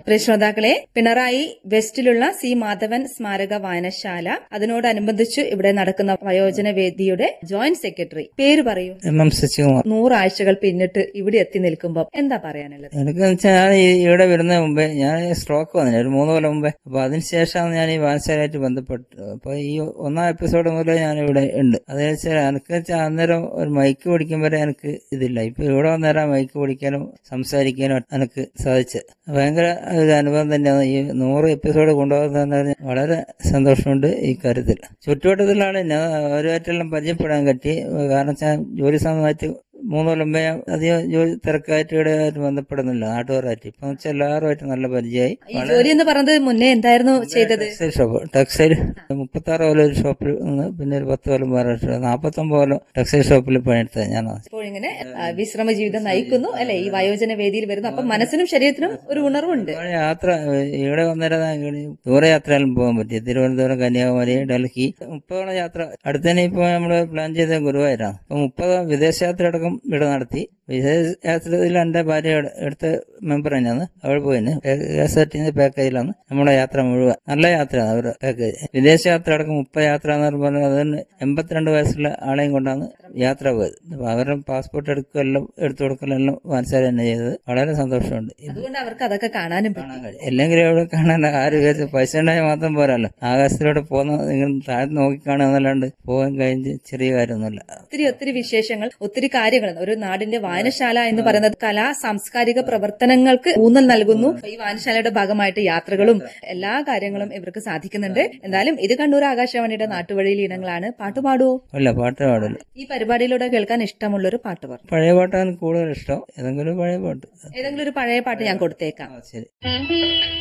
പ്രിയ ശ്രോതാക്കളെ പിണറായി വെസ്റ്റിലുള്ള സി മാധവൻ സ്മാരക വായനശാല അതിനോടനുബന്ധിച്ച് ഇവിടെ നടക്കുന്ന വയോജന വേദിയുടെ ജോയിന്റ് സെക്രട്ടറി പേര് പറയൂ എം എം ശശികുമാർ നൂറാഴ്ചകൾ പിന്നിട്ട് ഇവിടെ എത്തി നിൽക്കുമ്പോൾ എന്താ പറയാനുള്ളത് എനിക്ക് വെച്ചാൽ ഞാൻ ഈ ഇവിടെ വരുന്ന മുമ്പേ ഞാൻ സ്ട്രോക്ക് വന്നില്ല ഒരു മൂന്ന് കൊല്ലം മുമ്പേ അപ്പൊ അതിനുശേഷമാണ് ഞാൻ ഈ വായനശാലയായിട്ട് ബന്ധപ്പെട്ടത് അപ്പൊ ഈ ഒന്നാം എപ്പിസോഡ് മുതലേ ഞാൻ ഇവിടെ ഉണ്ട് അത് വെച്ചാൽ എനിക്ക് വെച്ചാൽ അന്നേരം ഒരു മൈക്ക് പിടിക്കും വരെ എനിക്ക് ഇതില്ല ഇപ്പൊ ഇവിടെ വന്നേരം മൈക്ക് പിടിക്കാനും സംസാരിക്കാനും എനിക്ക് സാധിച്ചത് ഭയങ്കര ഒരു അനുഭവം തന്നെയാണ് ഈ നൂറ് എപ്പിസോഡ് കൊണ്ടുപോകുന്നത് വളരെ സന്തോഷമുണ്ട് ഈ കാര്യത്തിൽ ചുറ്റുവട്ടത്തിലാണ് ഞാൻ അവരുമായിട്ടെല്ലാം പരിചയപ്പെടാൻ പറ്റി കാരണം വെച്ചാൽ ജോലി സംബന്ധമായിട്ട് മൂന്ന് കൊല്ലം മുമ്പേ ഞാൻ അധികം ജോലി തിരക്കായിട്ട് ഇവിടെ ആയിട്ട് ബന്ധപ്പെടുന്നില്ല നാട്ടുകാരായിട്ട് ഇപ്പൊ വെച്ചാൽ എല്ലാവരുമായിട്ട് നല്ല പരിചയമായി ഈ ജോലി എന്ന് പറഞ്ഞത് മുന്നേ എന്തായിരുന്നു ചെയ്തത് ടെക്സ്റ്റൈൽ ഷോപ്പ് ടെക്സ്റ്റൈൽ മുപ്പത്തി ആറ് കൊല്ലം ഒരു ഷോപ്പിൽ നിന്ന് പിന്നെ ഒരു പത്ത് കൊല്ലം വേറെ നാൽപ്പത്തൊമ്പത് കൊല്ലം ടെക്സ്റ്റൈൽ ഷോപ്പിൽ പണിയെടുത്തത് ഞാനാണ് ഇപ്പോൾ ഇങ്ങനെ ആ, വിശ്രമ ജീവിതം നയിക്കുന്നു അല്ലെ ഈ വയോജന വേദിയിൽ വരുന്നു അപ്പൊ മനസ്സിനും ശരീരത്തിനും ഒരു ഉണർവുണ്ട് ഒരുപാട് യാത്ര ഏഹ്, ഇവിടെ വന്നിരുന്ന ദൂരയാത്രയെല്ലാം പോകാൻ പറ്റി തിരുവനന്തപുരം കന്യാകുമാരി ഡൽഹി മുപ്പതോളം യാത്ര അടുത്തന്നെ ഇപ്പൊ നമ്മള് പ്ലാൻ ചെയ്ത ഗുരുവായൂരാണ് അപ്പൊ മുപ്പത് വിദേശയാത്ര അടക്കം ഇവിടെ നടത്തി വിദേശയാത്രയിൽ എന്റെ ഭാര്യ എടു- എടുത്ത മെമ്പർ തന്നെയാണ് അവൾ പോയിന് കെ എസ് ആർ ടി പാക്കേജിലാണ് നമ്മുടെ യാത്ര മുഴുവൻ നല്ല യാത്രയാണ് അവരുടെ പാക്കേജ് വിദേശയാത്ര അടക്കം മുപ്പത് യാത്ര എന്ന് പറഞ്ഞാൽ അതിന് എൺപത്തിരണ്ട് വയസ്സുള്ള ആളെയും കൊണ്ടാണ് യാത്ര പോയത് അപ്പൊ അവരുടെ പാസ്പോർട്ട് എടുക്കുകയെല്ലാം എടുത്തു കൊടുക്കലെല്ലാം വാൻസാര തന്നെ ചെയ്തത് വളരെ സന്തോഷമുണ്ട് ഇത് അതുകൊണ്ട് അവർക്ക് അതൊക്കെ കാണാനും പറ്റും കാണാൻ കഴിയും അല്ലെങ്കിൽ അവിടെ കാണാൻ ആര് വിചാരിച്ചു പൈസ ഉണ്ടായാൽ മാത്രം പോരല്ലോ ആകാശത്തിലൂടെ പോകുന്ന നിങ്ങൾ താഴെ നോക്കി കാണുന്നല്ലാണ്ട് പോകാൻ കഴിഞ്ഞ് ചെറിയ കാര്യമൊന്നുമില്ല ഒത്തിരി ഒത്തിരി വിശേഷങ്ങൾ ഒത്തിരി കാര്യങ്ങൾ ഒരു നാടിന്റെ വായനശാല എന്ന് പറയുന്നത് കലാ സാംസ്കാരിക പ്രവർത്തനങ്ങൾക്ക് ഊന്നൽ നൽകുന്നു ഈ വായനശാലയുടെ ഭാഗമായിട്ട് യാത്രകളും എല്ലാ കാര്യങ്ങളും ഇവർക്ക് സാധിക്കുന്നുണ്ട് എന്തായാലും ഇത് കണ്ണൂർ ആകാശവാണിയുടെ നാട്ടുവഴിയിൽ ഇനങ്ങളാണ് പാട്ടുപാടുവോ അല്ല പാട്ട് പാടില്ല ഈ പരിപാടിയിലൂടെ കേൾക്കാൻ ഇഷ്ടമുള്ളൊരു പാട്ട് പറഞ്ഞു പഴയ പാട്ടാണ് കൂടുതൽ ഇഷ്ടം ഏതെങ്കിലും ഒരു പഴയ പാട്ട് ഏതെങ്കിലും ഒരു പഴയ പാട്ട് ഞാൻ കൊടുത്തേക്കാം ആ ശരി